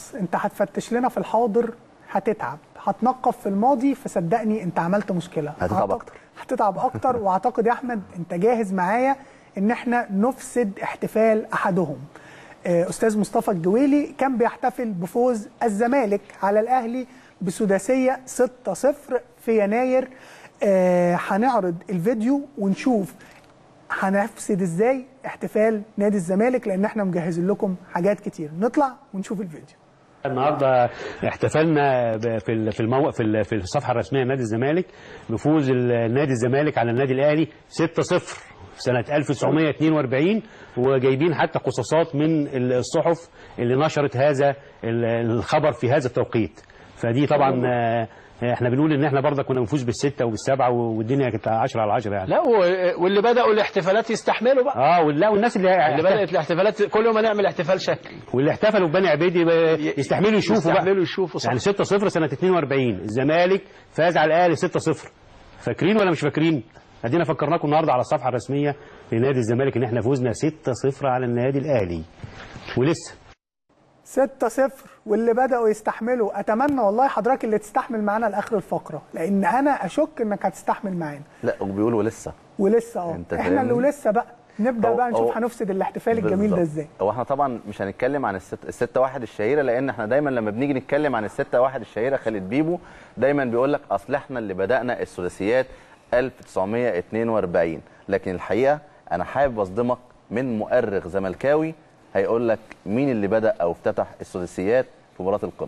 انت هتفتش لنا في الحاضر هتتعب هتنقف في الماضي فصدقني انت عملت مشكله هتتعب أعتقد- أكتر. هتتعب اكتر واعتقد يا احمد انت جاهز معايا ان احنا نفسد احتفال احدهم آه، استاذ مصطفى الجويلي كان بيحتفل بفوز الزمالك على الاهلي بسداسيه 6-0 في يناير آه، هنعرض الفيديو ونشوف هنفسد ازاي احتفال نادي الزمالك لان احنا مجهزين لكم حاجات كتير نطلع ونشوف الفيديو النهارده احتفلنا ب- في ال- في المو... في ال- في الصفحه الرسميه لنادي الزمالك بفوز ال- نادي الزمالك على النادي الاهلي 6-0 في سنه 1942 وجايبين حتى قصاصات من الصحف اللي نشرت هذا ال- الخبر في هذا التوقيت فدي طبعا آه، احنا بنقول ان احنا برضه كنا بنفوز بالسته وبالسبعه والدنيا كانت 10 على 10 يعني لا و- واللي بدأوا الاحتفالات يستحملوا بقى اه ولا والناس اللي اللي بدأت الاحتفالات كل يوم نعمل احتفال شكل واللي احتفلوا ببني عبيدي ب- يستحملوا يشوفوا بقى يستحملوا يشوفوا صح يعني 6-0 سنة 42 الزمالك فاز على الأهلي 6-0 فاكرين ولا مش فاكرين؟ ادينا فكرناكم النهارده على الصفحة الرسمية لنادي الزمالك ان احنا فوزنا 6-0 على النادي الأهلي ولسه 6-0 واللي بدأوا يستحملوا أتمنى والله حضرتك اللي تستحمل معانا لآخر الفقرة لأن أنا أشك إنك هتستحمل معانا لا وبيقولوا لسه ولسه اه أنت احنا اللي فاهمني؟ ولسه بقى نبدأ هو- بقى نشوف هو- هنفسد الاحتفال الجميل ده بالظبط. ازاي هو احنا طبعا مش هنتكلم عن الست الستة واحد الشهيرة لأن احنا دايما لما بنيجي نتكلم عن الستة واحد الشهيرة خالد بيبو دايما بيقول لك أصل احنا اللي بدأنا الثلاثيات 1942 لكن الحقيقة أنا حابب أصدمك من مؤرخ زملكاوي هيقول لك مين اللي بدأ أو افتتح الثلاثيات في مباراة القمة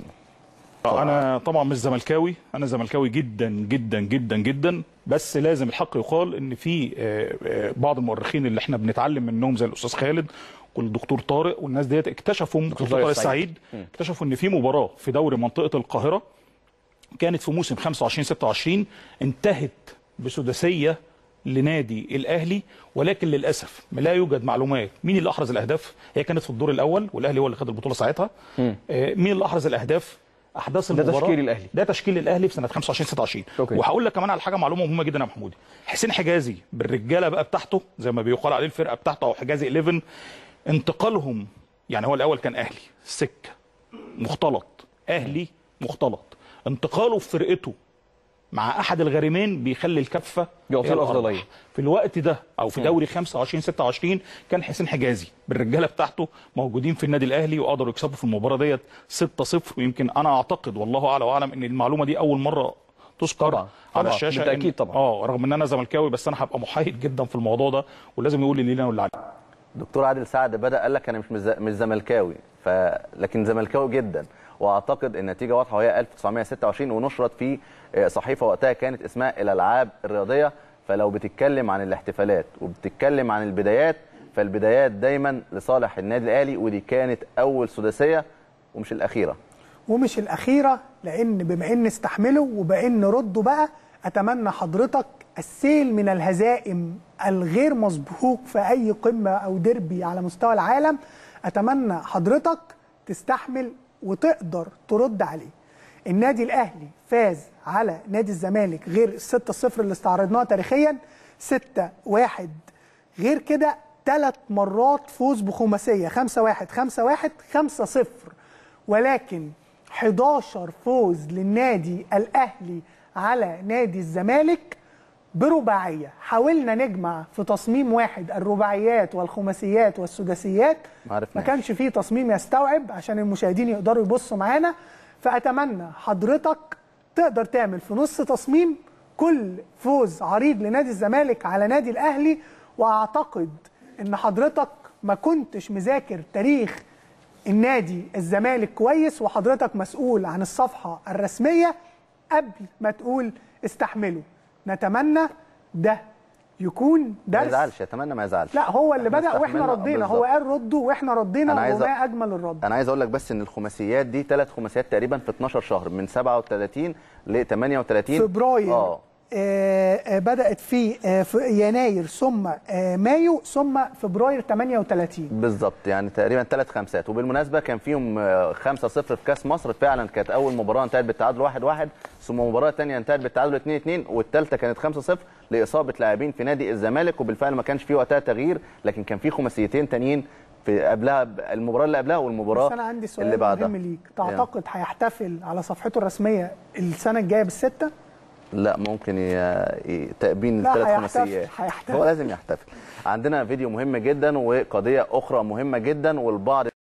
انا طبعا مش زملكاوي انا زملكاوي جدا جدا جدا جدا بس لازم الحق يقال ان في آه، آه، بعض المؤرخين اللي احنا بنتعلم منهم زي الاستاذ خالد والدكتور طارق والناس ديت اكتشفوا دكتور طارق طارق السعيد. السعيد اكتشفوا ان في مباراه في دوري منطقه القاهره كانت في موسم 25 26 انتهت بسداسيه لنادي الاهلي ولكن للاسف لا يوجد معلومات مين اللي احرز الاهداف هي كانت في الدور الاول والاهلي هو اللي خد البطوله ساعتها آه، مين اللي احرز الاهداف احداث ده المباراه تشكيل الأهلي. ده تشكيل الاهلي في سنه 25 26 أوكي. وهقول لك كمان على حاجه معلومه مهمه جدا يا محمودي حسين حجازي بالرجاله بقى بتاعته زي ما بيقال عليه الفرقه بتاعته او حجازي 11 انتقالهم يعني هو الاول كان اهلي سكه مختلط اهلي مختلط انتقاله في فرقته مع احد الغارمين بيخلي الكفه يعطيه هي الأربح. الأفضلية. في الوقت ده او في دوري 25 26 كان حسين حجازي بالرجاله بتاعته موجودين في النادي الاهلي وقدروا يكسبوا في المباراه ديت 6-0 ويمكن انا اعتقد والله اعلى واعلم ان المعلومه دي اول مره تذكر طبعاً. على طبعاً. الشاشه بالتأكيد إن- طبعاً. اه رغم ان انا زملكاوي بس انا هبقى محايد جدا في الموضوع ده ولازم يقول اللي لنا واللي علينا دكتور عادل سعد بدا قال لك انا مش مز- مش زملكاوي ف لكن زملكاوي جدا واعتقد النتيجه واضحه وهي 1926 ونشرت في آه، صحيفه وقتها كانت اسمها الالعاب الرياضيه فلو بتتكلم عن الاحتفالات وبتتكلم عن البدايات فالبدايات دايما لصالح النادي الاهلي ودي كانت اول سداسيه ومش الاخيره ومش الأخيرة لأن بما إن استحملوا وبإن ردوا بقى أتمنى حضرتك السيل من الهزائم الغير مسبوق في أي قمة أو ديربي على مستوى العالم أتمنى حضرتك تستحمل وتقدر ترد عليه النادي الأهلي فاز على نادي الزمالك غير الستة صفر اللي استعرضناها تاريخيا ستة واحد غير كده ثلاث مرات فوز بخماسية خمسة واحد خمسة واحد خمسة صفر ولكن 11 فوز للنادي الأهلي على نادي الزمالك برباعية حاولنا نجمع في تصميم واحد الرباعيات والخماسيات والسداسيات ما ما عرفناش. كانش فيه تصميم يستوعب عشان المشاهدين يقدروا يبصوا معانا فأتمنى حضرتك تقدر تعمل في نص تصميم كل فوز عريض لنادي الزمالك على نادي الأهلي وأعتقد إن حضرتك ما كنتش مذاكر تاريخ النادي الزمالك كويس وحضرتك مسؤول عن الصفحة الرسمية قبل ما تقول استحملوا نتمنى ده يكون ما درس يزعلش اتمنى ما يزعلش لا هو اللي إحنا بدأ واحنا استحملنا ردينا هو بالظبط. قال ردوا واحنا ردينا أنا عايز أ- وما اجمل الرد انا عايز اقول لك بس ان الخماسيات دي ثلاث خماسيات تقريبا في 12 شهر من 37 ل 38 فبراير اه آه آه بدأت في, آه في يناير ثم آه مايو ثم فبراير 38 بالظبط يعني تقريبا ثلاث خمسات وبالمناسبه كان فيهم 5 0 في كاس مصر فعلا كانت اول مباراه انتهت بالتعادل 1 1 ثم مباراه ثانيه انتهت بالتعادل 2 2 والثالثه كانت 5 0 لاصابه لاعبين في نادي الزمالك وبالفعل ما كانش في وقتها تغيير لكن كان في خماسيتين تانيين في قبلها المباراه اللي قبلها والمباراه بس انا عندي اللي سؤال بعدها مهم ليك تعتقد هيحتفل على صفحته الرسميه السنه الجايه بالسته لا ممكن ي... ي... تأبين لا، الثلاث هيحتفل، خماسيات هيحتفل. هو لازم يحتفل عندنا فيديو مهم جدا وقضيه اخرى مهمه جدا والبعض